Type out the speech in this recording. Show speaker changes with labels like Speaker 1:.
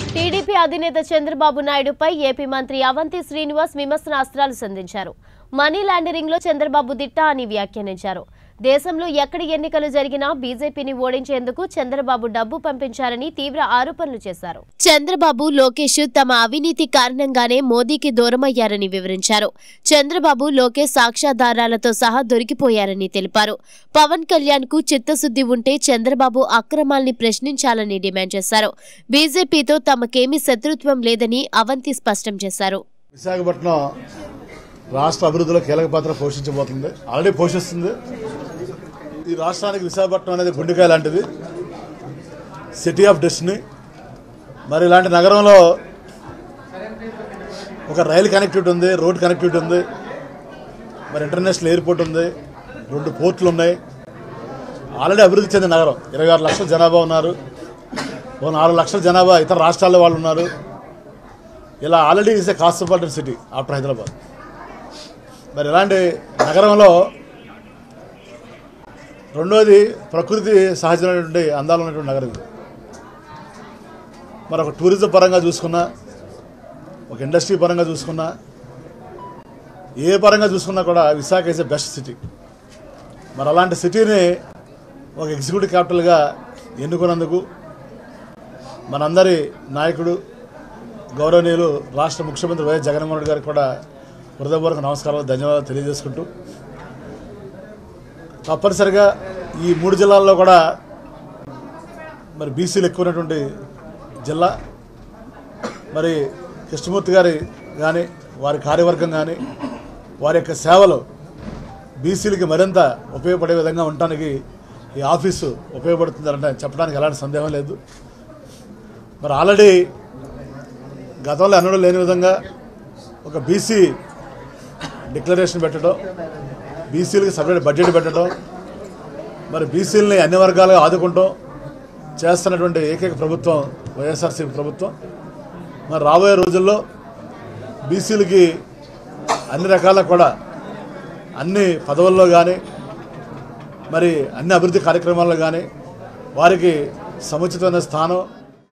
Speaker 1: TDP అధినేత చంద్రబాబు నాయుడుపై AP మంత్రి అవంతి శ్రీనివాస్ విమర్శనాస్త్రాలు సంధించారు మనీ లాండరింగ్ లో చంద్రబాబు దిట్ట అని వ్యాఖ్యానించారు దేశంలో ఎక్కడి ఎన్నికలు జరిగినా బీజేపీని ఓడించేందుకు చంద్రబాబు డబ్బు పంపించారని తీవ్ర ఆరోపణలు చేశారు చంద్రబాబు లోకేష్ తమ అవినీతి కారణంగానే మోదీకి దూరమయ్యారని వివరించారు చంద్రబాబు లోకేష్ సాక్ష్యాధారాలతో సహా దొరికిపోయారని తెలిపారు పవన్ కళ్యాణ్ కు చిత్తశుద్ధి ఉంటే చంద్రబాబు అక్రమాల్ని ప్రశ్నించాలని డిమాండ్ చేశారు బీజేపీతో తమకేమీ శత్రుత్వం లేదని అవంతి స్పష్టం చేశారు
Speaker 2: విశాఖపట్నం రాష్ట్ర అభివృద్ధిలో కీలక పాత్ర పోషించబోతుంది ఆల్రెడీ పోషిస్తుంది ఈ రాష్ట్రానికి విశాఖపట్నం అనేది గుండెకాయ లాంటిది సిటీ ఆఫ్ డెస్టినీ మరి ఇలాంటి నగరంలో ఒక రైలు కనెక్టివిటీ ఉంది రోడ్ కనెక్టివిటీ ఉంది మరి ఇంటర్నేషనల్ ఎయిర్పోర్ట్ ఉంది రెండు పోర్టులు ఉన్నాయి ఆల్రెడీ అభివృద్ధి చెందిన నగరం ఇరవై ఆరు లక్షల జనాభా ఉన్నారు ఓ నాలుగు లక్షల జనాభా ఇతర రాష్ట్రాల్లో వాళ్ళు ఉన్నారు ఇలా already is a cosmopolitan city after Hyderabad మరి ఇలాంటి నగరంలో రెండోది ప్రకృతి సహజమైనటువంటి అందాలు ఉన్నటువంటి నగరం ఇది మరి ఒక టూరిజం పరంగా చూసుకున్నా ఒక ఇండస్ట్రీ పరంగా చూసుకున్నా ఏ పరంగా చూసుకున్నా కూడా Visakha is a best city మరి అలాంటి సిటీని ఒక ఎగ్జిక్యూటివ్ క్యాపిటల్గా ఎన్నుకున్నందుకు మనందరి నాయకుడు గౌరవనీయులు రాష్ట్ర ముఖ్యమంత్రి వైఎస్ జగన్మోహన్ రెడ్డి గారికి కూడా హృదయపూర్వక నమస్కారాలు ధన్యవాదాలు తెలియజేసుకుంటూ తప్పనిసరిగా ఈ మూడు జిల్లాల్లో కూడా మరి బీసీలు ఎక్కువ ఉన్నటువంటి జిల్లా మరి కృష్ణమూర్తి గారి కానీ వారి కార్యవర్గం కానీ వారి యొక్క సేవలు బీసీలకి మరింత ఉపయోగపడే విధంగా ఉండటానికి ఈ ఆఫీసు ఉపయోగపడుతుందంటే చెప్పడానికి ఎలాంటి సందేహం లేదు మరి ఆల్రెడీ గతంలో ఎన్నడూ లేని విధంగా ఒక బీసీ డిక్లరేషన్ పెట్టడం బీసీలకి సపరేట్ బడ్జెట్ పెట్టడం మరి బీసీలని అన్ని వర్గాలుగా ఆదుకుంటాం చేస్తున్నటువంటి ఏకైక ప్రభుత్వం వైఎస్ఆర్సీపీ ప్రభుత్వం మరి రాబోయే రోజుల్లో బీసీలకి అన్ని రకాల కూడా అన్ని పదవుల్లో కానీ మరి అన్ని అభివృద్ధి కార్యక్రమాల్లో కానీ వారికి సముచితమైన స్థానం